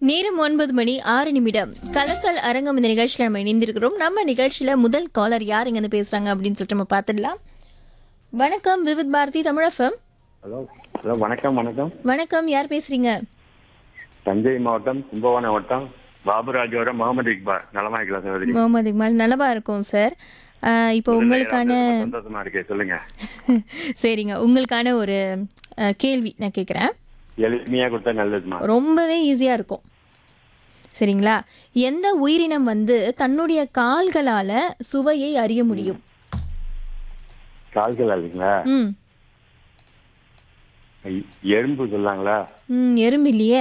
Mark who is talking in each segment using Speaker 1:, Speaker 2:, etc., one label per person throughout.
Speaker 1: நேரம் ஒன்பது மணி ஆறு நிமிடம் கலக்கல் அரங்கம் இந்த நிகழ்ச்சியில் நம்ம இணைந்திருக்கிறோம் நம்ம நிகழ்ச்சியில் முதல் காலர் யார் இங்கேருந்து பேசுகிறாங்க அப்படின்னு சொல்லிட்டு நம்ம பார்த்துடலாம் வணக்கம் விவித் பாரதி தமிழஃபம்
Speaker 2: ஹலோ ஹலோ வணக்கம் வணக்கம்
Speaker 1: வணக்கம் யார் பேசுறீங்க
Speaker 2: தஞ்சை மாவட்டம் கும்பகோணம் வட்டம் பாபுராஜோட முகமது இக்பால் நலமா இருக்கலாம் சகோதரி
Speaker 1: முகமது இக்மால் நல்லபா இருக்கும் சார் ஆஹ் இப்போ உங்களுக்கான
Speaker 2: ரொம்ப சந்தோஷமா இருக்கே சொல்லுங்க
Speaker 1: சரிங்க உங்களுக்கான ஒரு ஆஹ், கேள்வி நான் கேட்குறேன்
Speaker 2: எளிமையா கொடுத்தா நல்லதுமா
Speaker 1: ரொம்பவே ஈஸியாக இருக்கும் சரிங்களா எந்த உயிரினம் வந்து தன்னுடைய கால்களால் சுவையை அறிய முடியும்
Speaker 2: கால்கள் இல்லைங்களா
Speaker 1: ம்
Speaker 2: எறும்பு சொல்லாங்களா
Speaker 1: ம் எறும்பு இல்லையே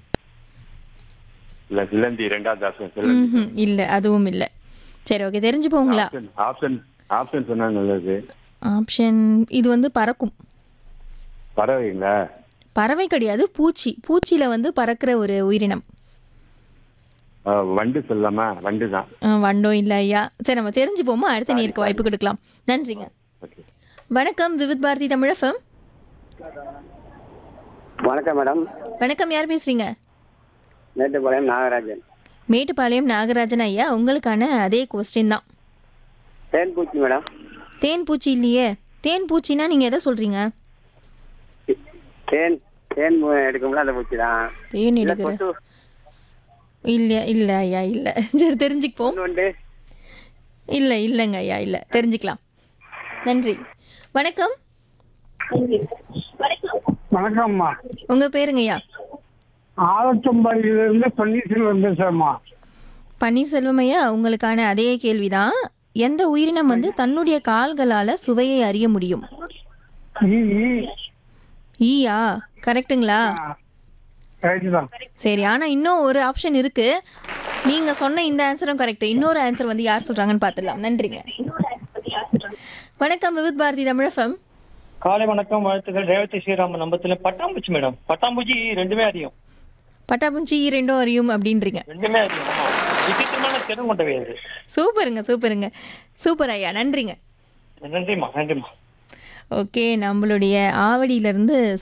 Speaker 2: இல்ல சிலந்தி இரண்டாவது ஆப்ஷன் சிலந்தி
Speaker 1: ம் இல்லை அதுவும் இல்லை சரி ஓகே தெரிஞ்சு போங்களா
Speaker 2: ஆப்ஷன் ஆப்ஷன் ஆப்ஷன் சொன்னா நல்லது
Speaker 1: ஆப்ஷன் இது வந்து பறக்கும்
Speaker 2: பறவைங்களா
Speaker 1: பறவை கிடையாது பூச்சி பூச்சியில் வந்து பறக்கிற ஒரு உயிரினம்
Speaker 2: ஆ, வண்டு சொல்லலாமா வண்டு தான்
Speaker 1: ஆ, வண்டோ இல்லை ஐயா சரி நம்ம தெரிஞ்சு போமா அடுத்த நேருக்கு வாய்ப்பு கொடுக்கலாம் நன்றிங்க
Speaker 2: ஓகே
Speaker 1: வணக்கம் விவித் பாரதி தமிழஃபம்
Speaker 3: வணக்கம் மேடம்
Speaker 1: வணக்கம் யார் பேசுறீங்க
Speaker 3: மேட்டுப்பாளையம் நாகராஜன்
Speaker 1: மேட்டுப்பாளையம் நாகராஜன் ஐயா உங்களுக்கான அதே கொஸ்டின் தான்
Speaker 3: தேன் பூச்சி மேடம்
Speaker 1: தேன் பூச்சி இல்லையே தேன் பூச்சினா நீங்கள் எதை சொல்கிறீங்க
Speaker 3: தேன் தேன் பூ எடுக்கும்ல அந்த பூச்சி தான்
Speaker 1: தேன்
Speaker 3: இல்ல
Speaker 1: எடுக்கிற
Speaker 3: கொசு
Speaker 1: இல்லை இல்லை ஐயா இல்லை சரி தெரிஞ்சுக்குப்போம்
Speaker 3: ஒன்று
Speaker 1: இல்லை இல்லைங்க ஐயா இல்லை தெரிஞ்சுக்கலாம் நன்றி வணக்கம்
Speaker 4: வணக்கம்மா
Speaker 1: உங்கள் பேருங்க ஐயா
Speaker 4: ஆலச்சம்பாடியிலிருந்து பன்னீர்செல்வம் பேசுறேம்மா
Speaker 1: பன்னீர்செல்வம் ஐயா உங்களுக்கான அதே கேள்விதான் எந்த உயிரினம் வந்து தன்னுடைய கால்களால் சுவையை அறிய முடியும்
Speaker 4: ஈ
Speaker 1: ஈயா கரெக்ட்டுங்களா
Speaker 4: ரைட்டு தான்
Speaker 1: சரி ஆனால் இன்னும் ஒரு ஆப்ஷன் இருக்கு நீங்கள் சொன்ன இந்த ஆன்சரும் கரெக்ட் இன்னொரு ஆன்சர் வந்து யார் சொல்கிறாங்கன்னு பார்த்துடலாம் நன்றிங்க வணக்கம் விவித் பாரதி தமிழஃபம்
Speaker 5: காலை வணக்கம் வாழ்த்துக்கள் ரேவதி ஸ்ரீராமன் நம்பத்துல பட்டாம்பூச்சி மேடம் பட்டாம்பூச்சி ரெண்டுமே அறியும்
Speaker 1: பட்டாபூச்சி ரெண்டும் அறியும் அப்படின்றீங்க
Speaker 5: ரெண்டுமே அறியும் ஆமா. விசித்திரமான திறன் கொண்டவை அது
Speaker 1: சூப்பருங்க சூப்பருங்க சூப்பர் ஐயா நன்றிங்க
Speaker 5: நன்றிம்மா நன்றிம்மா
Speaker 1: ஓகே நம்மளுடைய ஆவடியிலேருந்து